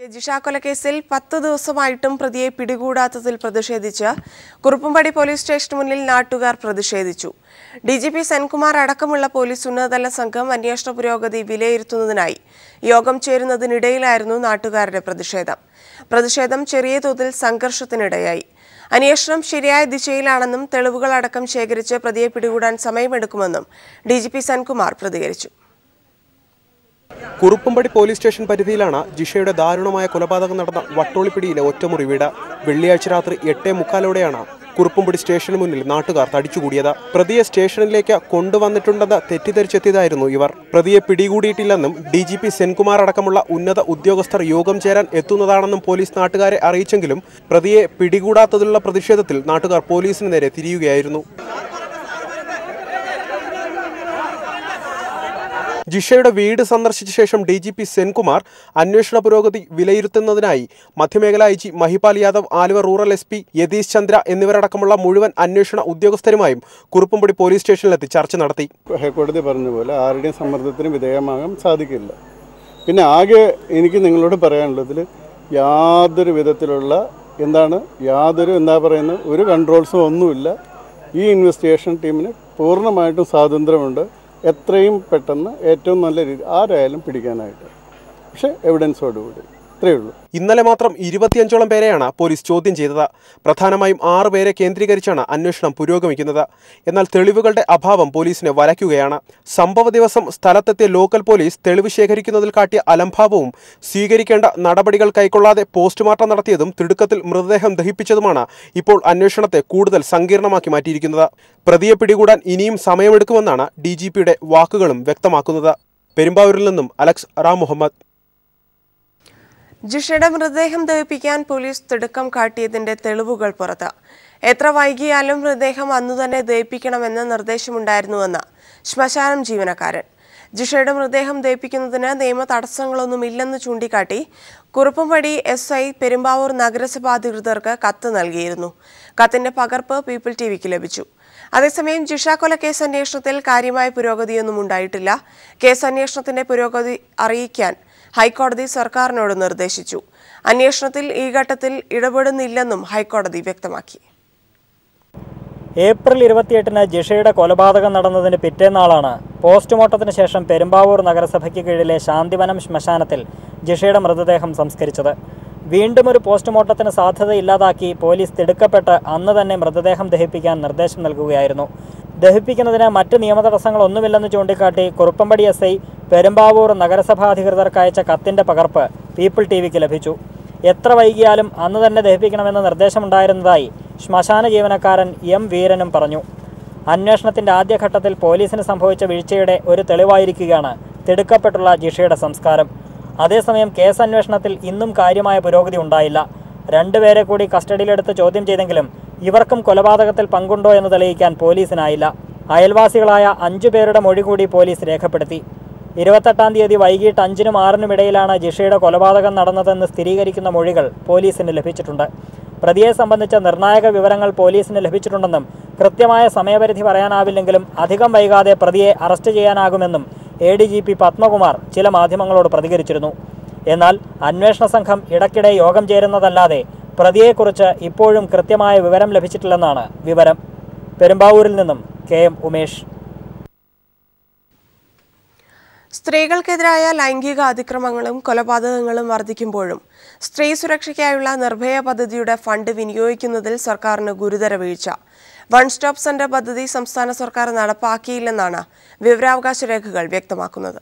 രജിഷ കൊലക്കേസിൽ പത്ത് ദിവസമായിട്ടും പ്രതിയെ പിടികൂടാത്തതിൽ പ്രതിഷേധിച്ച് കുറുപ്പുംപടി പോലീസ് സ്റ്റേഷന് മുന്നിൽ നാട്ടുകാർ പ്രതിഷേധിച്ചു ഡി ജി പി സെൻകുമാർ അടക്കമുള്ള പോലീസ് ഉന്നതതല സംഘം അന്വേഷണ പുരോഗതി വിലയിരുത്തുന്നതിനായി യോഗം ചേരുന്നതിനിടയിലായിരുന്നു നാട്ടുകാരുടെ പ്രതിഷേധം പ്രതിഷേധം ചെറിയ തോതിൽ സംഘർഷത്തിനിടയായി അന്വേഷണം ശരിയായ ദിശയിലാണെന്നും തെളിവുകളടക്കം ശേഖരിച്ച് പ്രതിയെ പിടികൂടാൻ സമയമെടുക്കുമെന്നും ഡി ജി പി സെൻകുമാർ പ്രതികരിച്ചു കുറുപ്പുംപടി പോലീസ് സ്റ്റേഷൻ പരിധിയിലാണ് ജിഷയുടെ ദാരുണമായ കൊലപാതകം നടന്ന വട്ടോളിപ്പിടിയിലെ ഒറ്റമുറി വീട് വെള്ളിയാഴ്ച രാത്രി എട്ടേ മുക്കാലോടെയാണ് കുറുപ്പുംപടി സ്റ്റേഷന് മുന്നിൽ നാട്ടുകാർ തടിച്ചുകൂടിയത് പ്രതിയെ സ്റ്റേഷനിലേക്ക് കൊണ്ടുവന്നിട്ടുണ്ടെന്ന് തെറ്റിദ്ധരിച്ചെത്തിയതായിരുന്നു ഇവർ പ്രതിയെ പിടികൂടിയിട്ടില്ലെന്നും ഡി ജി പി സെൻകുമാർ അടക്കമുള്ള ഉന്നത ഉദ്യോഗസ്ഥർ യോഗം ചേരാൻ എത്തുന്നതാണെന്നും പോലീസ് നാട്ടുകാരെ അറിയിച്ചെങ്കിലും പ്രതിയെ പിടികൂടാത്തതിലുള്ള പ്രതിഷേധത്തിൽ നാട്ടുകാർ പോലീസിന് നേരെ തിരിയുകയായിരുന്നു ജിഷയുടെ വീട് സന്ദർശിച്ച ശേഷം ഡി ജി പി സെൻകുമാർ അന്വേഷണ പുരോഗതി വിലയിരുത്തുന്നതിനായി മധ്യമേഖല I G Mahipal Yadav Aluva rural S P Yathish Chandra എന്നിവരടക്കമുള്ള മുഴുവൻ അന്വേഷണ ഉദ്യോഗസ്ഥരുമായും കുറുപ്പുംപടി പോലീസ് സ്റ്റേഷനിലെത്തി ചർച്ച നടത്തി ഹൈക്കോടതി പറഞ്ഞ പോലെ ആരുടെയും സമ്മർദ്ദത്തിന് വിധേയമാകാൻ സാധിക്കില്ല പിന്നെ ആകെ എനിക്ക് നിങ്ങളോട് പറയാനുള്ളതിൽ യാതൊരു വിധത്തിലുള്ള എന്താണ് യാതൊരു എന്താ പറയുന്നത് ഒരു കൺട്രോൾസും ഒന്നുമില്ല ഈ ഇൻവെസ്റ്റിഗേഷൻ ടീമിന് പൂർണ്ണമായിട്ടും സ്വാതന്ത്ര്യമുണ്ട് എത്രയും പെട്ടെന്ന് ഏറ്റവും നല്ല രീതി ആരായാലും പിടിക്കാനായിട്ട് പക്ഷേ എവിഡൻസോടുകൂടി ഇത്രയേ ഉള്ളൂ ഇന്നലെ മാത്രം ഇരുപത്തിയഞ്ചോളം പേരെയാണ് പോലീസ് ചോദ്യം ചെയ്തത് പ്രധാനമായും ആറ് പേരെ കേന്ദ്രീകരിച്ചാണ് അന്വേഷണം പുരോഗമിക്കുന്നത് എന്നാൽ തെളിവുകളുടെ അഭാവം പോലീസിനെ വലയ്ക്കുകയാണ് സംഭവ ദിവസം സ്ഥലത്തെത്തിയ ലോക്കൽ പോലീസ് തെളിവ് ശേഖരിക്കുന്നതിൽ കാട്ടിയ അലംഭാവവും സ്വീകരിക്കേണ്ട നടപടികൾ കൈക്കൊള്ളാതെ പോസ്റ്റ്മോർട്ടം നടത്തിയതും തിടുക്കത്തിൽ മൃതദേഹം ദഹിപ്പിച്ചതുമാണ് ഇപ്പോൾ അന്വേഷണത്തെ കൂടുതൽ സങ്കീർണമാക്കി മാറ്റിയിരിക്കുന്നത് പ്രതിയെ പിടികൂടാൻ ഇനിയും സമയമെടുക്കുമെന്നാണ് ഡി ജി പിയുടെ വാക്കുകളും വ്യക്തമാക്കുന്നത് പെരുമ്പാവൂരിൽ നിന്നും അലക്സ് റാം മുഹമ്മദ് ജിഷയുടെ മൃതദേഹം ദഹിപ്പിക്കാൻ പോലീസ് തിടുക്കം കാട്ടിയതിന്റെ തെളിവുകൾ പുറത്ത് എത്ര വൈകിയാലും മൃതദേഹം അന്നു തന്നെ ദഹിപ്പിക്കണമെന്ന് നിർദ്ദേശമുണ്ടായിരുന്നുവെന്ന് ശ്മശാനം ജീവനക്കാരൻ ജിഷയുടെ മൃതദേഹം ദഹിപ്പിക്കുന്നതിന് നിയമ തടസ്സങ്ങളൊന്നുമില്ലെന്ന് ചൂണ്ടിക്കാട്ടി കുറുപ്പുംപടി എസ് ഐ പെരുമ്പാവൂർ നഗരസഭാ അധികൃതർക്ക് കത്ത് നൽകിയിരുന്നു കത്തിന്റെ പകർപ്പ് പീപ്പിൾ ടി വിക്ക് ലഭിച്ചു അതേസമയം ജിഷ കൊലക്കേസ് അന്വേഷണത്തിൽ കാര്യമായ പുരോഗതിയൊന്നും ഉണ്ടായിട്ടില്ല കേസ് അന്വേഷണത്തിന്റെ പുരോഗതി അറിയിക്കാൻ ഹൈക്കോടതി സർക്കാരിനോട് നിർദ്ദേശിച്ചു അന്വേഷണത്തിൽ ഈ ഘട്ടത്തിൽ ഇടപെടുന്നില്ലെന്നും ഹൈക്കോടതി വ്യക്തമാക്കി ഏപ്രിൽ ഇരുപത്തിയെട്ടിന് ജിഷയുടെ കൊലപാതകം നടന്നതിന് പിറ്റേന്നാളാണ് പോസ്റ്റ്മോർട്ടത്തിന് ശേഷം പെരുമ്പാവൂർ നഗരസഭയ്ക്ക് കീഴിലെ ശാന്തിവനം ശ്മശാനത്തിൽ ജിഷയുടെ മൃതദേഹം സംസ്കരിച്ചത് വീണ്ടും ഒരു പോസ്റ്റ്മോർട്ടത്തിന് സാധ്യതയില്ലാതാക്കി പോലീസ് തിടുക്കപ്പെട്ട് അന്ന് തന്നെ മൃതദേഹം ദഹിപ്പിക്കാൻ നിർദ്ദേശം നൽകുകയായിരുന്നു ദഹിപ്പിക്കുന്നതിന് മറ്റ് നിയമതടസ്സങ്ങളൊന്നുമില്ലെന്ന് ചൂണ്ടിക്കാട്ടി കുറുപ്പമ്പടി എസ് ഐ പെരുമ്പാവൂർ നഗരസഭാ അധികൃതർക്ക് അയച്ച കത്തിന്റെ പകർപ്പ് പീപ്പിൾ ടി വിക്ക് ലഭിച്ചു എത്ര വൈകിയാലും അന്ന് തന്നെ ദഹിപ്പിക്കണമെന്ന നിർദ്ദേശമുണ്ടായിരുന്നതായി ശ്മശാന ജീവനക്കാരൻ എം വീരനും പറഞ്ഞു അന്വേഷണത്തിന്റെ ആദ്യഘട്ടത്തിൽ പോലീസിന് സംഭവിച്ച വീഴ്ചയുടെ ഒരു തെളിവായിരിക്കുകയാണ് തിടുക്കപ്പെട്ടുള്ള ജിഷയുടെ സംസ്കാരം അതേസമയം കേസ് അന്വേഷണത്തിൽ ഇന്നും കാര്യമായ പുരോഗതി ഉണ്ടായില്ല രണ്ടുപേരെ കൂടി കസ്റ്റഡിയിലെടുത്ത് ചോദ്യം ചെയ്തെങ്കിലും ഇവർക്കും കൊലപാതകത്തിൽ പങ്കുണ്ടോ എന്ന് തെളിയിക്കാൻ പോലീസിനായില്ല അയൽവാസികളായ അഞ്ചു പേരുടെ മൊഴി കൂടി പോലീസ് രേഖപ്പെടുത്തി ഇരുപത്തെട്ടാം തീയതി വൈകിട്ട് അഞ്ചിനും ആറിനും ഇടയിലാണ് ജിഷയുടെ കൊലപാതകം നടന്നതെന്ന് സ്ഥിരീകരിക്കുന്ന മൊഴികൾ പോലീസിന് ലഭിച്ചിട്ടുണ്ട് പ്രതിയെ സംബന്ധിച്ച നിർണായക വിവരങ്ങൾ പോലീസിന് ലഭിച്ചിട്ടുണ്ടെന്നും കൃത്യമായ സമയപരിധി പറയാനാവില്ലെങ്കിലും അധികം വൈകാതെ പ്രതിയെ അറസ്റ്റ് ചെയ്യാനാകുമെന്നും A D G P Padmakumar ചില മാധ്യമങ്ങളോട് പ്രതികരിച്ചിരുന്നു എന്നാൽ അന്വേഷണ സംഘം ഇടയ്ക്കിടെ യോഗം ചേരുന്നതല്ലാതെ പ്രതിയെക്കുറിച്ച് ഇപ്പോഴും കൃത്യമായ വിവരം ലഭിച്ചിട്ടില്ലെന്നാണ് വിവരം പെരുമ്പാവൂരിൽ നിന്നും കെ എം ഉമേഷ് സ്ത്രീകൾക്കെതിരായ ലൈംഗിക അതിക്രമങ്ങളും കൊലപാതകങ്ങളും വർദ്ധിക്കുമ്പോഴും സ്ത്രീ സുരക്ഷയ്ക്കായുള്ള നിർഭയ പദ്ധതിയുടെ ഫണ്ട് വിനിയോഗിക്കുന്നതിൽ സർക്കാരിന് ഗുരുതര വീഴ്ച വൺ സ്റ്റോപ്പ് സെന്റർ പദ്ധതി സംസ്ഥാന സർക്കാർ നടപ്പാക്കിയില്ലെന്നാണ് വിവരാവകാശ രേഖകൾ വ്യക്തമാക്കുന്നത്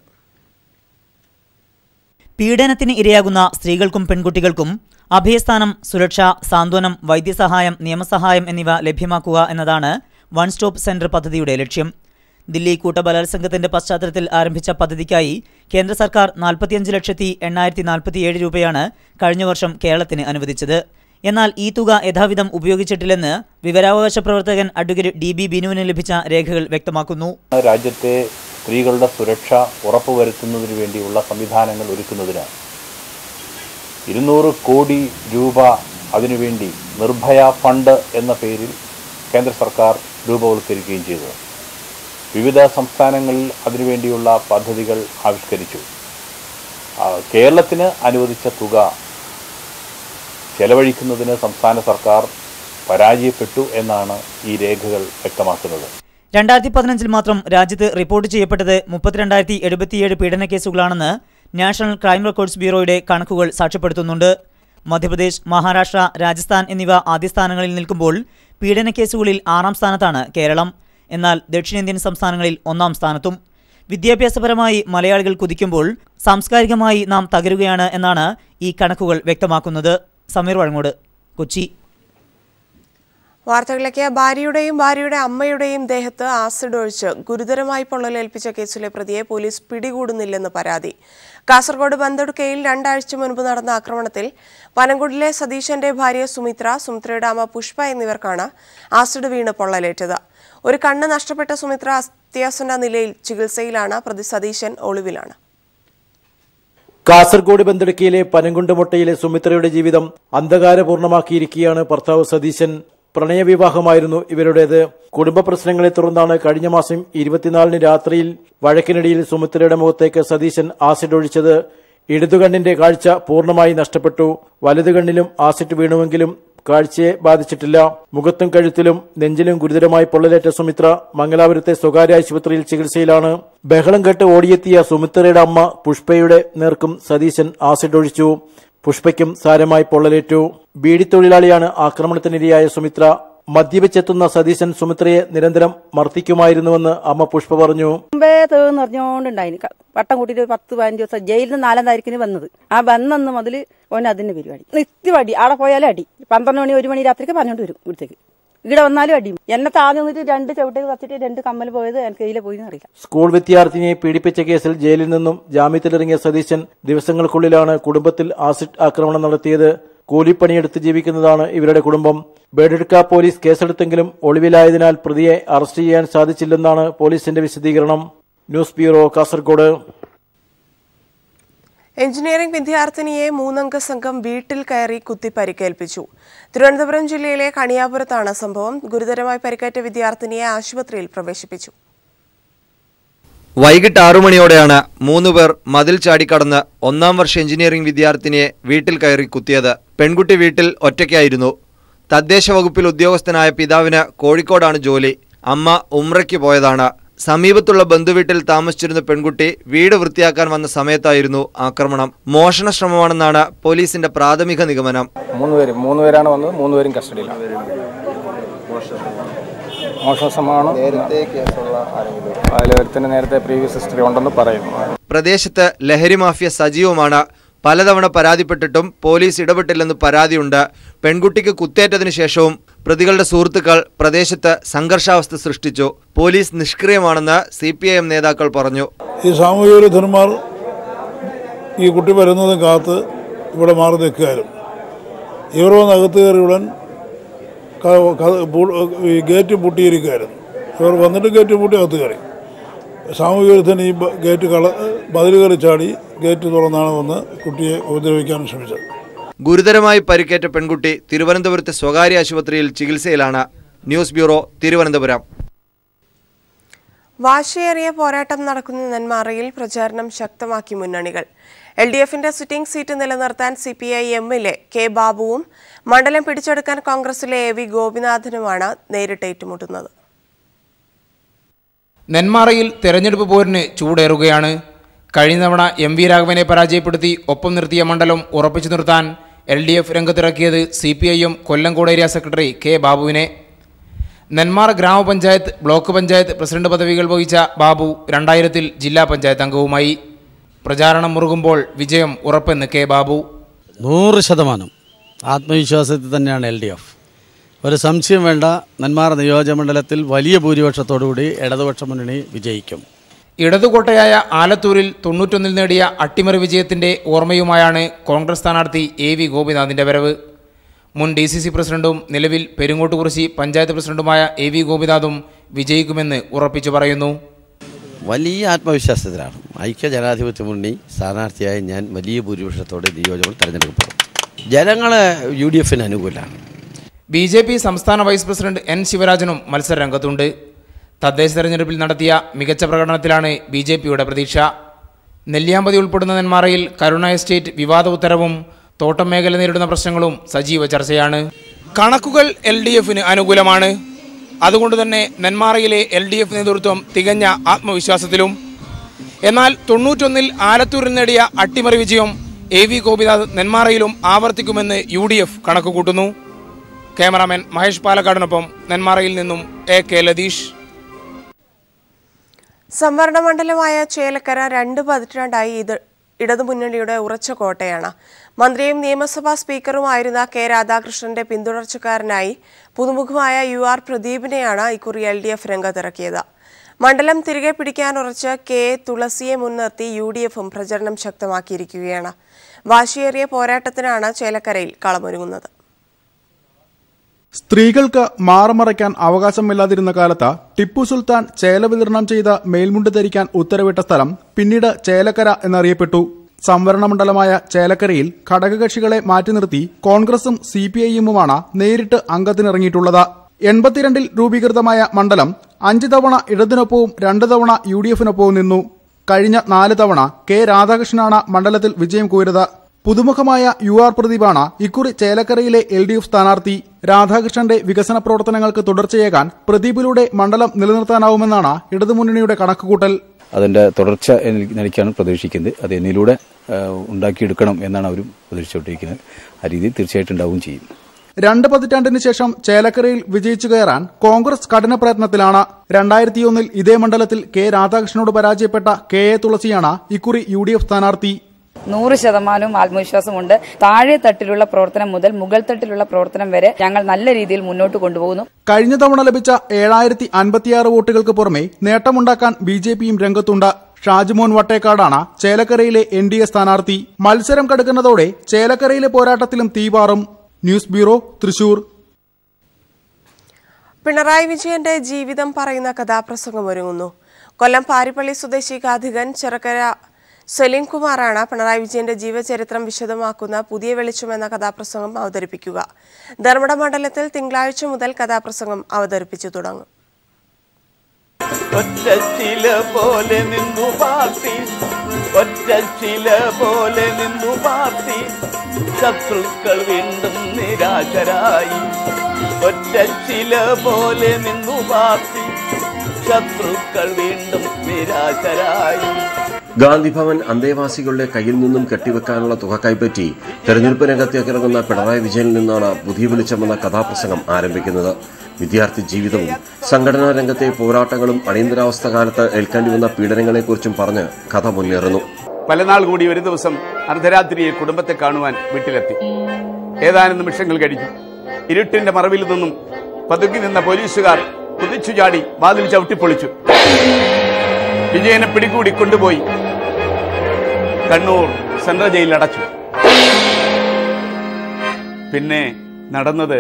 പീഡനത്തിന് ഇരയാകുന്ന സ്ത്രീകൾക്കും പെൺകുട്ടികൾക്കും അഭയസ്ഥാനം സുരക്ഷ സാന്ത്വനം വൈദ്യസഹായം നിയമസഹായം എന്നിവ ലഭ്യമാക്കുക എന്നതാണ് വൺ സ്റ്റോപ്പ് സെന്റർ പദ്ധതിയുടെ ലക്ഷ്യം ദില്ലി കൂട്ടബലാത്സംഗത്തിന്റെ പശ്ചാത്തലത്തിൽ ആരംഭിച്ച പദ്ധതിക്കായി കേന്ദ്ര സർക്കാർ നാൽപ്പത്തിയഞ്ച് ലക്ഷത്തി എണ്ണായിരത്തി നാൽപ്പത്തിയേഴ് രൂപയാണ് കഴിഞ്ഞ വർഷം കേരളത്തിന് അനുവദിച്ചത് എന്നാൽ ഈ തുക യഥാവിധം ഉപയോഗിച്ചിട്ടില്ലെന്ന് വിവരാവകാശ പ്രവർത്തകൻ അഡ്വക്കേറ്റ് ഡി ബി ബിനുവിന് ലഭിച്ച രേഖകൾ വ്യക്തമാക്കുന്നു രാജ്യത്തെ സ്ത്രീകളുടെ സുരക്ഷ ഉറപ്പുവരുത്തുന്നതിന് വേണ്ടിയുള്ള സംവിധാനങ്ങൾ ഒരുക്കുന്നതിന് ഇരുന്നൂറ് കോടി രൂപ അതിനുവേണ്ടി നിർഭയ ഫണ്ട് എന്ന പേരിൽ കേന്ദ്ര സർക്കാർ രൂപവത്കരിക്കുകയും ചെയ്തു വിവിധ സംസ്ഥാനങ്ങളിൽ അതിനുവേണ്ടിയുള്ള പദ്ധതികൾ ആവിഷ്കരിച്ചു ആ, കേരളത്തിന് അനുവദിച്ച തുക ചെലവഴിക്കുന്നതിന് സംസ്ഥാന സർക്കാർ പരാജയപ്പെട്ടു എന്നാണ് ഈ രേഖകൾ വ്യക്തമാക്കുന്നത് രണ്ടായിരത്തി പതിനഞ്ചിൽ മാത്രം രാജ്യത്ത് റിപ്പോർട്ട് ചെയ്യപ്പെട്ടത് മുപ്പത്തിരണ്ടായിരത്തി എഴുപത്തിയേഴ് പീഡന കേസുകളാണെന്ന് നാഷണൽ ക്രൈം റെക്കോർഡ്സ് ബ്യൂറോയുടെ കണക്കുകൾ സാക്ഷ്യപ്പെടുത്തുന്നുണ്ട് മധ്യപ്രദേശ് മഹാരാഷ്ട്ര രാജസ്ഥാൻ എന്നിവ ആദ്യ സ്ഥാനങ്ങളിൽ നിൽക്കുമ്പോൾ പീഡന കേസുകളിൽ ആറാം സ്ഥാനത്താണ് കേരളം എന്നാൽ ദക്ഷിണേന്ത്യൻ സംസ്ഥാനങ്ങളിൽ ഒന്നാം സ്ഥാനത്തും വിദ്യാഭ്യാസപരമായി മലയാളികൾ കുതിക്കുമ്പോൾ സാംസ്കാരികമായി നാം തകരുകയാണ് എന്നാണ് ഈ കണക്കുകൾ വ്യക്തമാക്കുന്നത് സമീർ വഴങ്ങോട് കൊച്ചി വാർത്തകളിലേക്ക് ഭാര്യയുടെയും ഭാര്യയുടെ അമ്മയുടെയും ദേഹത്ത് ആസിഡ് ഒഴിച്ച് ഗുരുതരമായി പൊള്ളലേൽപ്പിച്ച കേസിലെ പ്രതിയെ പോലീസ് പിടികൂടുന്നില്ലെന്ന് പരാതി കാസർഗോഡ് ബന്തെടുക്കയിൽ രണ്ടാഴ്ച മുൻപ് നടന്ന ആക്രമണത്തിൽ പനങ്കുടിലെ സതീശന്റെ ഭാര്യ സുമിത്ര സുമിത്രയുടെ അമ്മ പുഷ്പ എന്നിവർക്കാണ് ആസിഡ് വീണ് പൊള്ളലേറ്റത് ഒരു കണ്ണ് നഷ്ടപ്പെട്ട സുമിത്ര അത്യാസന്ന നിലയിൽ ചികിത്സയിലാണ് പ്രതി സതീശൻ ഒളിവിലാണ് കാസർഗോഡ് ബന്തെടുക്കയിലെ പനങ്കുണ്ടുമുട്ടയിലെ സുമിത്രയുടെ ജീവിതം അന്ധകാരപൂർണമാക്കിയിരിക്കുകയാണ് ഭർത്താവ് സതീശൻ പ്രണയവിവാഹമായിരുന്നു ഇവരുടേത് കുടുംബ പ്രശ്നങ്ങളെ തുടർന്നാണ് കഴിഞ്ഞ മാസം ഇരുപത്തിനാലിന് രാത്രിയിൽ വഴക്കിനിടയിൽ സുമിത്രയുടെ മുഖത്തേക്ക് സതീശൻ ആസിഡ് ഒഴിച്ചത് ഇടതുകണ്ണിന്റെ കാഴ്ച പൂർണ്ണമായി നഷ്ടപ്പെട്ടു വലതുകണ്ണിലും ആസിഡ് വീണുവെങ്കിലും കാഴ്ചയെ ബാധിച്ചിട്ടില്ല മുഖത്തും കഴുത്തിലും നെഞ്ചിലും ഗുരുതരമായി പൊള്ളലേറ്റ സുമിത്ര മംഗലാപുരത്തെ സ്വകാര്യ ആശുപത്രിയിൽ ചികിത്സയിലാണ് ബഹളം കേട്ട് ഓടിയെത്തിയ സുമിത്രയുടെ അമ്മ പുഷ്പയുടെ നേർക്കും സതീശൻ ആസിഡ് ഒഴിച്ചു പുഷ്പയ്ക്കും സാരമായി പൊള്ളലേറ്റു ബീഡിത്തൊഴിലാളിയാണ് ആക്രമണത്തിനിരയായ സുമിത്ര മദ്യപിച്ചെത്തുന്ന സതീശൻ സുമിത്രയെ നിരന്തരം മർദ്ദിക്കുമായിരുന്നുവെന്ന് അമ്മ പുഷ്പ പറഞ്ഞു മുമ്പേ തേന്ന് പറഞ്ഞോണ്ടുണ്ടായിന് ക- വട്ടം കൂട്ടിയിട്ട് ഒരു പത്ത് പതിനഞ്ച് ദിവസം ജയിലിൽ നിന്ന് നാലാം താരീഖിന് വന്നത് ആ വന്നന്ന് മുതൽ ഓൻ അതിന്റെ പരിപാടി നിത്യം അടി അവിടെ പോയാലും അടി പന്ത്രണ്ട് മണി ഒരു മണി രാത്രിക്ക് പറഞ്ഞോണ്ട് വരും ഇവിടത്തേക്ക് ഇവിടെ വന്നാലും അടിയും എന്നെ താഴെ നിന്നിട്ട് രണ്ട് ചവിട്ടേക്ക് തച്ചിട്ട് രണ്ട് കമ്മൽ പോയത് എനിക്ക് കയ്യിലെ പോയി അറിയില്ല സ്കൂൾ വിദ്യാർത്ഥിനിയെ പീഡിപ്പിച്ച കേസിൽ ജയിലിൽ നിന്നും ജാമ്യത്തിലിറങ്ങിയ സതീശൻ ദിവസങ്ങൾക്കുള്ളിലാണ് കുടുംബത്തിൽ ആസിഡ് ആക്രമണം നടത്തിയത് കൂലിപ്പണിയെടുത്ത് ജീവിക്കുന്നതാണ് ഇവരുടെ കുടുംബം ബേഡെടുക്ക പോലീസ് കേസെടുത്തെങ്കിലും ഒളിവിലായതിനാൽ പ്രതിയെ അറസ്റ്റ് ചെയ്യാൻ സാധിച്ചില്ലെന്നാണ് പോലീസിന്റെ വിശദീകരണം ന്യൂസ് ബ്യൂറോ കാസർഗോഡ് എഞ്ചിനീയറിംഗ് വിദ്യാർത്ഥിനിയെ മൂന്നംഗ സംഘം വീട്ടിൽ കയറി കുത്തി പരിക്കേൽപ്പിച്ചു തിരുവനന്തപുരം ജില്ലയിലെ കണിയാപുരത്താണ് സംഭവം ഗുരുതരമായി പരിക്കേറ്റ വിദ്യാർത്ഥിനിയെ ആശുപത്രിയിൽ പ്രവേശിപ്പിച്ചു വൈകിട്ട് ആറു മണിയോടെയാണ് മൂന്ന് പേർ മതിൽ ചാടിക്കടന്ന് ഒന്നാം വർഷ എഞ്ചിനീയറിംഗ് വിദ്യാർത്ഥിനിയെ വീട്ടിൽ കയറി കുത്തിയത് പെൺകുട്ടി വീട്ടിൽ ഒറ്റയ്ക്കായിരുന്നു തദ്ദേശ വകുപ്പിൽ ഉദ്യോഗസ്ഥനായ പിതാവിന് കോഴിക്കോടാണ് ജോലി അമ്മ ഉമ്രയ്ക്ക് പോയതാണ് സമീപത്തുള്ള ബന്ധുവീട്ടിൽ താമസിച്ചിരുന്ന പെൺകുട്ടി വീട് വൃത്തിയാക്കാൻ വന്ന സമയത്തായിരുന്നു ആക്രമണം മോഷണ ശ്രമമാണെന്നാണ് പോലീസിന്റെ പ്രാഥമിക നിഗമനം മൂന്ന് പേര് മൂന്ന് പേരാണ് വന്നത് മൂന്ന് പേരും കസ്റ്റഡിയിലാണ് മോഷണ ശ്രമമാണ് അതിൽ ഒരുത്തിന് നേരത്തെ പ്രീവിയസ് ഹിസ്റ്ററി ഉണ്ടെന്ന് പറയുന്നു പ്രദേശത്ത് ലഹരി മാഫിയ സജീവമാണ് പലതവണ പരാതിപ്പെട്ടിട്ടും പോലീസ് ഇടപെട്ടില്ലെന്ന് പരാതിയുണ്ട് പെൺകുട്ടിക്ക് കുത്തേറ്റതിനു ശേഷവും പ്രതികളുടെ സുഹൃത്തുക്കൾ പ്രദേശത്ത് സംഘർഷാവസ്ഥ സൃഷ്ടിച്ചു പോലീസ് നിഷ്ക്രിയമാണെന്ന് സി നേതാക്കൾ പറഞ്ഞു ഈ സാമൂഹിക വിരുദ്ധന്മാർ ഈ കുട്ടി വരുന്നതും കാത്ത് ഇവിടെ മാറി നിൽക്കുകയായിരുന്നു ഇവർ വന്ന് അകത്ത് കയറി ഉടൻ ക- ക- പൂ- ഈ ഗേറ്റ് പൂട്ടിയിരിക്കുകയായിരുന്നു ഇവർ വന്നിട്ട് ഗേറ്റ് പൂട്ടി അകത്ത് കയറി സാമൂഹിക വിരുദ്ധൻ ഈ ബ- ഗേറ്റ് കള മതിൽ കയറി ചാടി ഗേറ്റ് തുറന്നാണ് വന്ന് കുട്ടിയെ ഉപദ്രവിക്കാൻ ശ്രമിച്ചത് ഗുരുതരമായി പരിക്കേറ്റ പെൺകുട്ടി തിരുവനന്തപുരത്തെ സ്വകാര്യ ആശുപത്രിയിൽ ചികിത്സയിലാണ് ന്യൂസ് ബ്യൂറോ തിരുവനന്തപുരം വാശിയേറിയ പോരാട്ടം നടക്കുന്ന നെന്മാറയിൽ പ്രചാരണം ശക്തമാക്കി മുന്നണികൾ എൽ ഡി എഫിന്റെ സിറ്റിംഗ് സീറ്റ് നിലനിർത്താൻ സി പി ഐ എമ്മിലെ കെ ബാബുവും മണ്ഡലം പിടിച്ചെടുക്കാൻ കോൺഗ്രസിലെ എ വി ഗോപിനാഥനുമാണ് നേരിട്ട് ഏറ്റുമുട്ടുന്നത് നെന്മാറയിൽ തെരഞ്ഞെടുപ്പ് പോരിന് ചൂടേറുകയാണ് കഴിഞ്ഞ തവണ എം വി രാഘവനെ പരാജയപ്പെടുത്തി ഒപ്പം നിർത്തിയ മണ്ഡലം ഉറപ്പിച്ചു നിർത്താൻ എൽ ഡി എഫ് രംഗത്തിറക്കിയത് C P I M Kollengode area secretary K ബാബുവിനെ നെന്മാറ ഗ്രാമപഞ്ചായത്ത് ബ്ലോക്ക് പഞ്ചായത്ത് പ്രസിഡന്റ് പദവികൾ വഹിച്ച ബാബു രണ്ടായിരത്തിൽ ജില്ലാ പഞ്ചായത്ത് അംഗവുമായി പ്രചാരണം മുറുകുമ്പോൾ വിജയം ഉറപ്പെന്ന് കെ ബാബു നൂറ് ശതമാനം ആത്മവിശ്വാസത്തിൽ തന്നെയാണ് എൽ ഡി എഫ് ഒരു സംശയം വേണ്ട നെന്മാറ നിയോജകമണ്ഡലത്തിൽ വലിയ ഭൂരിപക്ഷത്തോടുകൂടി ഇടതുപക്ഷ മുന്നണി വിജയിക്കും ഇടതുകോട്ടയായ ആലത്തൂരിൽ തൊണ്ണൂറ്റൊന്നിൽ നേടിയ അട്ടിമറി വിജയത്തിന്റെ ഓർമ്മയുമായാണ് കോൺഗ്രസ് സ്ഥാനാർത്ഥി എ വി ഗോപിനാഥിന്റെ വരവ് മുൻ ഡി സി സി പ്രസിഡന്റും നിലവിൽ പെരുങ്ങോട്ടുകുറിശി പഞ്ചായത്ത് പ്രസിഡന്റുമായ എ വി ഗോപിനാഥും വിജയിക്കുമെന്ന് ഉറപ്പിച്ചു പറയുന്നു വലിയ ആത്മവിശ്വാസത്തിലാണ് ഐക്യ ജനാധിപത്യ മുന്നണി സ്ഥാനാർത്ഥിയായി ഞാൻ വലിയ ഭൂരിപക്ഷത്തോടെ നിയോജകങ്ങൾ തെരഞ്ഞെടുക്കപ്പെടും ജനങ്ങൾ യു ഡി എഫിന് അനുകൂലമാണ് ബി ജെ പി സംസ്ഥാന വൈസ് പ്രസിഡന്റ് എൻ ശിവരാജനും മത്സര രംഗത്തുണ്ട് തദ്ദേശ തെരഞ്ഞെടുപ്പിൽ നടത്തിയ മികച്ച പ്രകടനത്തിലാണ് ബി ജെ പിയുടെ പ്രതീക്ഷ നെല്ലിയാമ്പതി ഉൾപ്പെടുന്ന നെന്മാറയിൽ കരുണ എസ്റ്റേറ്റ് വിവാദ ഉത്തരവും തോട്ടം മേഖല നേരിടുന്ന പ്രശ്നങ്ങളും സജീവ ചർച്ചയാണ് കണക്കുകൾ എൽ ഡി എഫിന് അനുകൂലമാണ് അതുകൊണ്ട് തന്നെ നെന്മാറയിലെ എൽ ഡി എഫ് നേതൃത്വം തികഞ്ഞ ആത്മവിശ്വാസത്തിലും എന്നാൽ തൊണ്ണൂറ്റൊന്നിൽ ആലത്തൂരിൽ നേടിയ അട്ടിമറി വിജയം എ വി ഗോപിനാഥ് നെന്മാറയിലും ആവർത്തിക്കുമെന്ന് യു ഡി എഫ് കണക്കുകൂട്ടുന്നു ക്യാമറാമാൻ മഹേഷ് പാലക്കാടിനൊപ്പം നെന്മാറയിൽ നിന്നും എ കെ ലതീഷ് സംവരണ മണ്ഡലമായ ചേലക്കര രണ്ട് പതിറ്റാണ്ടായി ഇത് ഇടതുമുന്നണിയുടെ ഉറച്ച കോട്ടയാണ് മന്ത്രിയും നിയമസഭാ സ്പീക്കറുമായിരുന്ന കെ രാധാകൃഷ്ണന്റെ പിന്തുടർച്ചക്കാരനായി പുതുമുഖമായ യു ആർ പ്രദീപിനെയാണ് ഇക്കുറി എൽ ഡി എഫ് രംഗത്തിറക്കിയത് മണ്ഡലം തിരികെ പിടിക്കാനുറച്ച് കെ എ തുളസിയെ മുൻനിർത്തി യു ഡി എഫും പ്രചരണം ശക്തമാക്കിയിരിക്കുകയാണ് വാശിയേറിയ പോരാട്ടത്തിനാണ് ചേലക്കരയിൽ കളമൊരുങ്ങുന്നത് സ്ത്രീകൾക്ക് മാറമറയ്ക്കാൻ അവകാശമില്ലാതിരുന്ന കാലത്ത് ടിപ്പു സുൽത്താൻ ചേല വിതരണം ചെയ്ത മേൽമുണ്ട് ധരിക്കാൻ ഉത്തരവിട്ട സ്ഥലം പിന്നീട് ചേലക്കര എന്നറിയപ്പെട്ടു സംവരണ മണ്ഡലമായ ചേലക്കരയിൽ ഘടകകക്ഷികളെ മാറ്റി നിർത്തി കോൺഗ്രസും സി പി ഐഎമ്മുമാണ് നേരിട്ട് അംഗത്തിനിറങ്ങിയിട്ടുള്ളത് എൺപത്തിരണ്ടിൽ രൂപീകൃതമായ മണ്ഡലം അഞ്ച് തവണ ഇടതിനൊപ്പവും രണ്ട് തവണ യു ഡി എഫിനൊപ്പവും നിന്നു കഴിഞ്ഞ നാല് തവണ കെ രാധാകൃഷ്ണനാണ് മണ്ഡലത്തിൽ വിജയം കോരുന്നത് പുതുമുഖമായ യു ആർ പ്രദീപാണ് ഇക്കുറി ചേലക്കരയിലെ എൽ ഡി എഫ് സ്ഥാനാർത്ഥി രാധാകൃഷ്ണന്റെ വികസന പ്രവർത്തനങ്ങൾക്ക് തുടർച്ചയേകാൻ പ്രദീപിലൂടെ മണ്ഡലം നിലനിർത്താനാവുമെന്നാണ് ഇടതുമുന്നണിയുടെ കണക്കുകൂട്ടൽ അതിൻ്റെ തുടർച്ച എന്ന നിലയ്ക്കാണ് പ്രതീക്ഷിക്കുന്നത് അത് എന്നിലൂടെ ആ, ഉണ്ടാക്കിയെടുക്കണം എന്നാണ് അവരും പ്രതീക്ഷിച്ചുകൊണ്ടിരിക്കുന്നത് ആ രീതിയിൽ തീർച്ചയായിട്ടും ഉണ്ടാവുകയും ചെയ്യും രണ്ട് പതിറ്റാണ്ടിന് ശേഷം ചേലക്കരയിൽ വിജയിച്ചു കയറാൻ കോൺഗ്രസ് കഠിന പ്രയത്നത്തിലാണ് രണ്ടായിരത്തിയൊന്നിൽ ഇതേ മണ്ഡലത്തിൽ കെ രാധാകൃഷ്ണനോട് പരാജയപ്പെട്ട കെ എ തുളസിയാണ് ഇക്കുറി യു ഡി എഫ് സ്ഥാനാർത്ഥി നൂറ് ശതമാനവും ആത്മവിശ്വാസമുണ്ട് താഴെ തട്ടിലുള്ള പ്രവർത്തനം മുതൽ മുകൾ തട്ടിലുള്ള പ്രവർത്തനം വരെ ഞങ്ങൾ നല്ല രീതിയിൽ മുന്നോട്ട് കൊണ്ടുപോകുന്നു കഴിഞ്ഞ തവണ ലഭിച്ച ഏഴായിരത്തി അൻപത്തിയാറ് വോട്ടുകൾക്ക് പുറമെ നേട്ടമുണ്ടാക്കാൻ ബി ജെ പിയും രംഗത്തുണ്ട് ഷാജുമോൻ വട്ടേക്കാടാണ് ചേലക്കരയിലെ എൻ ഡി എ സ്ഥാനാർത്ഥി മത്സരം കടുക്കുന്നതോടെ ചേലക്കരയിലെ പോരാട്ടത്തിലും തീപാറും ന്യൂസ് ബ്യൂറോ തൃശൂർ പിണറായി വിജയന്റെ ജീവിതം പറയുന്ന കഥാപ്രസംഗം ഒരുങ്ങുന്നു കൊല്ലം പാരിപ്പള്ളി സ്വദേശി കാഥികൻ ചെറുക്കര സലീം കുമാറാണ് പിണറായി വിജയന്റെ ജീവചരിത്രം വിശദമാക്കുന്ന പുതിയ വെളിച്ചം എന്ന കഥാപ്രസംഗം അവതരിപ്പിക്കുക ധർമ്മട മണ്ഡലത്തിൽ തിങ്കളാഴ്ച മുതൽ കഥാപ്രസംഗം അവതരിപ്പിച്ചു തുടങ്ങും ഒറ്റച്ചില പോലെ നിന്നു പാർട്ടി ഒറ്റച്ചില പോലെ നിന്നു പാർട്ടി ശത്രുക്കൾ വീണ്ടും നിരാശരായി ഒറ്റച്ചില പോലെ നിന്നു പാർട്ടി ശത്രുക്കൾ വീണ്ടും നിരാശരായി ഗാന്ധിഭവൻ അന്തേവാസികളുടെ കയ്യിൽ നിന്നും കെട്ടിവെക്കാനുള്ള തുക കൈപ്പറ്റി തെരഞ്ഞെടുപ്പ് രംഗത്തേക്ക് ഇറങ്ങുന്ന പിണറായി വിജയനിൽ നിന്നാണ് പുതിയ വെളിച്ചമെന്ന കഥാപ്രസംഗം ആരംഭിക്കുന്നത് വിദ്യാർത്ഥി ജീവിതവും സംഘടനാ രംഗത്തെ പോരാട്ടങ്ങളും അടിയന്തരാവസ്ഥ കാലത്ത് ഏൽക്കേണ്ടി വന്ന പീഡനങ്ങളെക്കുറിച്ചും പറഞ്ഞ് കഥ മുന്നേറുന്നു പലനാൾ കൂടി ഒരു ദിവസം അർദ്ധരാത്രിയിൽ കുടുംബത്തെ കാണുവാൻ വീട്ടിലെത്തി ഏതാനും നിമിഷങ്ങൾ കഴിഞ്ഞു ഇരുട്ടിന്റെ മറവിൽ നിന്നും പതുങ്ങി നിന്ന പോലീസുകാർ കുതിച്ചു ചാടി വാതിൽ ചവിട്ടിപ്പൊളിച്ചു വിജയനെ പിടികൂടി കൊണ്ടുപോയി കണ്ണൂർ സെൻട്രൽ ജയിലിൽ അടച്ചു പിന്നെ നടന്നത്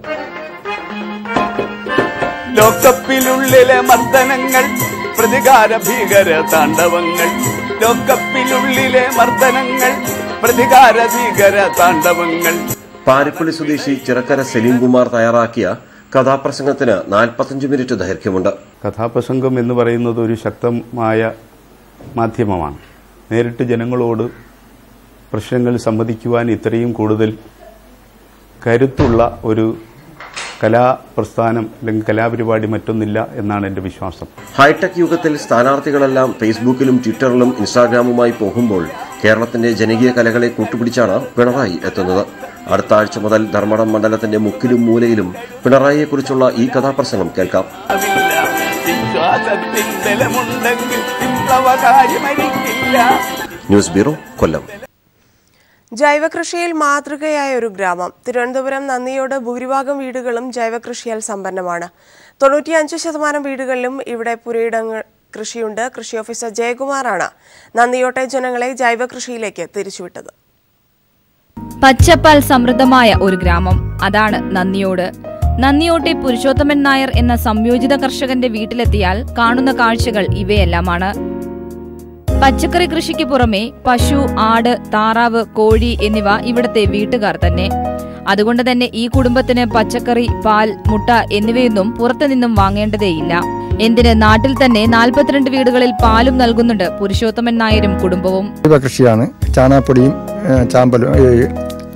ലോക്കപ്പിനുള്ളിലെ മർദ്ദനങ്ങൾ പ്രതികാര ഭീകര താണ്ഡവങ്ങൾ ലോക്കപ്പിനുള്ളിലെ മർദ്ദനങ്ങൾ പ്രതികാര ഭീകര താണ്ഡവങ്ങൾ പാരിപ്പള്ളി സ്വദേശി ചിറക്കര സലീം കുമാർ തയ്യാറാക്കിയ കഥാപ്രസംഗത്തിന് നാൽപ്പത്തഞ്ച് മിനിറ്റ് ദൈർഘ്യമുണ്ട് കഥാപ്രസംഗം എന്ന് പറയുന്നത് ഒരു ശക്തമായ മാധ്യമമാണ് നേരിട്ട് ജനങ്ങളോട് പ്രശ്നങ്ങൾ സംവദിക്കുവാൻ ഇത്രയും കൂടുതൽ കരുത്തുള്ള ഒരു കലാപ്രസ്ഥാനം അല്ലെങ്കിൽ കലാപരിപാടി മറ്റൊന്നില്ല എന്നാണ് എൻ്റെ വിശ്വാസം ഹൈടെക് യുഗത്തിൽ സ്ഥാനാർത്ഥികളെല്ലാം ഫേസ്ബുക്കിലും ട്വിറ്ററിലും ഇൻസ്റ്റാഗ്രാമുമായി പോകുമ്പോൾ കേരളത്തിന്റെ ജനകീയ കലകളെ കൂട്ടുപിടിച്ചാണ് പിണറായി എത്തുന്നത് അടുത്ത ആഴ്ച മുതൽ ധർമ്മടം മണ്ഡലത്തിന്റെ മുക്കിലും മൂലയിലും പിണറായിയെക്കുറിച്ചുള്ള ഈ കഥാപ്രസംഗം കേൾക്കാം വിശ്വാസത്തിൻ ബലമുണ്ടെങ്കിൽ വിപ്ലവകാരി മരിക്കില്ല ന്യൂസ് ബ്യൂറോ കൊല്ലം ജൈവകൃഷിയിൽ മാതൃകയായ ഒരു ഗ്രാമം തിരുവനന്തപുരം നന്ദിയോട് ഭൂരിഭാഗം വീടുകളും ജൈവകൃഷിയാൽ സമ്പന്നമാണ് തൊണ്ണൂറ്റിയഞ്ച് ശതമാനം വീടുകളിലും ഇവിടെ പുരയിടങ്ങൾ കൃഷിയുണ്ട് കൃഷി ഓഫീസർ ജയകുമാറാണ് നന്ദിയോട്ടെ ജനങ്ങളെ ജൈവകൃഷിയിലേക്ക് തിരിച്ചുവിട്ടത് പച്ചപ്പാൽ സമൃദ്ധമായ ഒരു ഗ്രാമം അതാണ് നന്ദിയോട് നന്ദിയോട്ടെ പുരുഷോത്തമൻ നായർ എന്ന സംയോജിത കർഷകന്റെ വീട്ടിലെത്തിയാൽ കാണുന്ന കാഴ്ചകൾ ഇവയെല്ലാമാണ് പച്ചക്കറി കൃഷിക്ക് പുറമെ പശു ആട് താറാവ് കോഴി എന്നിവ ഇവിടത്തെ വീട്ടുകാർ തന്നെ അതുകൊണ്ട് തന്നെ ഈ കുടുംബത്തിന് പച്ചക്കറി പാൽ മുട്ട എന്നിവയൊന്നും പുറത്തുനിന്നും വാങ്ങേണ്ടതേയില്ല എന്തിന് നാട്ടിൽ തന്നെ നാൽപ്പത്തിരണ്ട് വീടുകളിൽ പാലും നൽകുന്നുണ്ട് പുരുഷോത്തമൻ നായരും കുടുംബവും ജൈവ കൃഷിയാണ് ചാണകപ്പൊടിയും ഏ, ചാമ്പലും ഏ,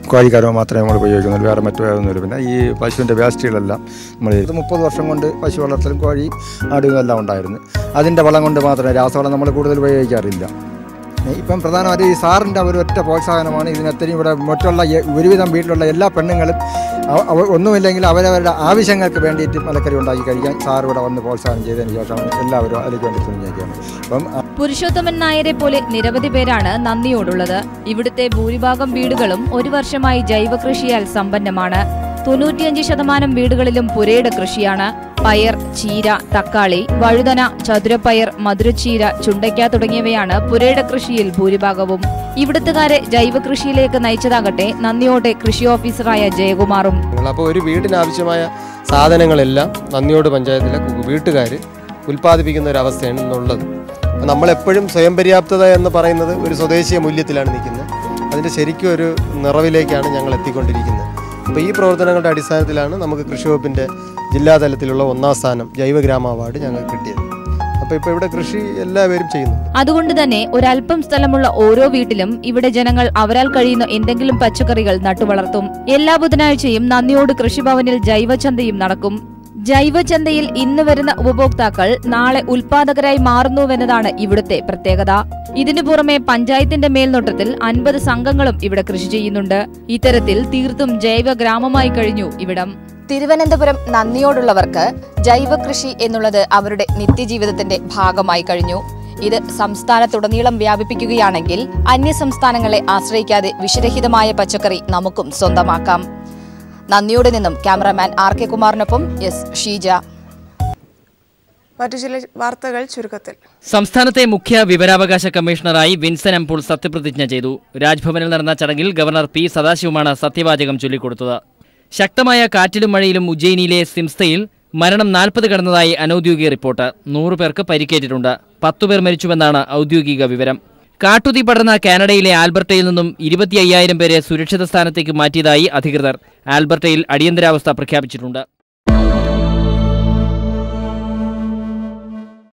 കോഴിക്കാരോ മാത്രമേ നമ്മൾ ഉപയോഗിക്കുന്നുള്ളൂ വേറെ മറ്റു വേറൊന്നുമില്ല പിന്നെ ഈ പശുവിൻ്റെ വേസ്റ്റുകളെല്ലാം നമ്മൾ ഇത് മുപ്പത് വർഷം കൊണ്ട് പശു വളർത്തലും കോഴി ആടും എല്ലാം ഉണ്ടായിരുന്നു അതിൻ്റെ വളം കൊണ്ട് മാത്രമേ രാസവളം നമ്മൾ കൂടുതൽ ഉപയോഗിക്കാറില്ല ഇപ്പം പ്രധാനമായിട്ടും ഈ സാറിൻ്റെ ഒരു ഒറ്റ പ്രോത്സാഹനമാണ് ഇതിനത്രയും ഇവിടെ മറ്റുള്ള എ- ഒരുവിധം വീട്ടിലുള്ള എല്ലാ പെണ്ണുങ്ങളും അവ- അവ ഒന്നുമില്ലെങ്കിൽ അവരവരുടെ ആവശ്യങ്ങൾക്ക് വേണ്ടിയിട്ട് മലക്കറി ഉണ്ടാക്കി കഴിക്കാൻ സാർ ഇവിടെ വന്ന് പ്രോത്സാഹനം ചെയ്തതിന് ശേഷമാണ് എല്ലാവരും അതിലേക്ക് വേണ്ടി തുനിഞ്ഞേക്കുകയാണ് അപ്പം ആ, പുരുഷോത്തമൻ നായരെ പോലെ നിരവധി പേരാണ് നന്ദിയോടുള്ളത് ഇവിടുത്തെ ഭൂരിഭാഗം വീടുകളും ഒരു വർഷമായി ജൈവ കൃഷിയാൽ സമ്പന്നമാണ് തൊണ്ണൂറ്റിയഞ്ച് ശതമാനം വീടുകളിലും പുരയുടെ കൃഷിയാണ് പയർ ചീര തക്കാളി വഴുതന ചതുരപ്പയർ മധുരച്ചീര ചുണ്ടയ്ക്ക തുടങ്ങിയവയാണ് പുരയുടെ കൃഷിയിൽ ഭൂരിഭാഗവും ഇവിടുത്തുകാരെ ജൈവ കൃഷിയിലേക്ക് നയിച്ചതാകട്ടെ നന്ദിയോടെ കൃഷി ഓഫീസറായ ജയകുമാറും അപ്പോൾ ഒരു വീടിനാവശ്യമായ സാധനങ്ങളെല്ലാം നന്ദിയോട് പഞ്ചായത്തിലെ വീട്ടുകാർ ഉൽപ്പാദിപ്പിക്കുന്ന ഒരു അവസ്ഥയാണ് ഇന്നുള്ളത് അപ്പോൾ നമ്മളെപ്പോഴും സ്വയം പര്യാപ്തത എന്ന് പറയുന്നത് ഒരു സ്വദേശീയ മൂല്യത്തിലാണ് നിൽക്കുന്നത് അതിൻ്റെ ശരിക്കും ഒരു നിറവിലേക്കാണ് ഞങ്ങൾ എത്തിക്കൊണ്ടിരിക്കുന്നത് അപ്പോൾ ഈ പ്രവർത്തനങ്ങളുടെ അടിസ്ഥാനത്തിലാണ് നമുക്ക് കൃഷി വകുപ്പിൻ്റെ ജില്ലാതലത്തിലുള്ള ഒന്നാം സ്ഥാനം ജൈവഗ്രാമ അവാർഡ് ഞങ്ങൾക്ക് കിട്ടിയത് അപ്പോൾ ഇപ്പോൾ ഇവിടെ കൃഷി എല്ലാവരും ചെയ്യുന്നു അതുകൊണ്ട് തന്നെ ഒരല്പം സ്ഥലമുള്ള ഓരോ വീട്ടിലും ഇവിടെ ജനങ്ങൾ അവരാൽ കഴിയുന്ന എന്തെങ്കിലും പച്ചക്കറികൾ നട്ടുവളർത്തും എല്ലാ ബുധനാഴ്ചയും നന്ദിയോട് കൃഷിഭവനിൽ ജൈവചന്തയും നടക്കും ജൈവചന്തയിൽ ഇന്ന് വരുന്ന ഉപഭോക്താക്കൾ നാളെ ഉൽപാദകരായി മാറുന്നുവെന്നതാണ് ഇവിടുത്തെ പ്രത്യേകത ഇതിനു പുറമെ പഞ്ചായത്തിന്റെ മേൽനോട്ടത്തിൽ അൻപത് സംഘങ്ങളും ഇവിടെ കൃഷി ചെയ്യുന്നുണ്ട് ഇത്തരത്തിൽ തീർത്തും ജൈവ ഗ്രാമമായി കഴിഞ്ഞു ഇവിടം തിരുവനന്തപുരം നന്ദിയോടുള്ളവർക്ക് ജൈവ കൃഷി എന്നുള്ളത് അവരുടെ നിത്യജീവിതത്തിന്റെ ഭാഗമായി കഴിഞ്ഞു ഇത് സംസ്ഥാനത്തുടനീളം വ്യാപിപ്പിക്കുകയാണെങ്കിൽ അന്യ സംസ്ഥാനങ്ങളെ ആശ്രയിക്കാതെ വിഷരഹിതമായ പച്ചക്കറി നമുക്കും സ്വന്തമാക്കാം നന്ദിയോട് നിന്നും ക്യാമറാമാൻ ആർ കെ കുമാറിനൊപ്പം എസ് ഷീജ മറ്റു ചില വാർത്തകൾ ചുരുക്കത്തിൽ സംസ്ഥാനത്തെ മുഖ്യ വിവരാവകാശ കമ്മീഷണറായി വിൻസൻ എംപൂൾ സത്യപ്രതിജ്ഞ ചെയ്തു രാജ്ഭവനിൽ നടന്ന ചടങ്ങിൽ ഗവർണർ പി സദാശിവമാണ് സത്യവാചകം ചൊല്ലിക്കൊടുത്തത് ശക്തമായ കാറ്റിലും മഴയിലും ഉജ്ജയിനിയിലെ സിംസ്തയിൽ മരണം നാൽപ്പത് കടന്നതായി അനൌദ്യോഗിക റിപ്പോർട്ട് നൂറ് പേർക്ക് പരിക്കേറ്റിട്ടുണ്ട് പത്തുപേർ മരിച്ചുവെന്നാണ് ഔദ്യോഗിക വിവരം കാട്ടുതീ പടർന്ന കാനഡയിലെ ആൽബർട്ടയിൽ നിന്നും ഇരുപത്തി അയ്യായിരം പേരെ സുരക്ഷിത സ്ഥാനത്തേക്ക് മാറ്റിയതായി അധികൃതർ ആൽബർട്ടയിൽ അടിയന്തരാവസ്ഥ പ്രഖ്യാപിച്ചിട്ടുണ്ട്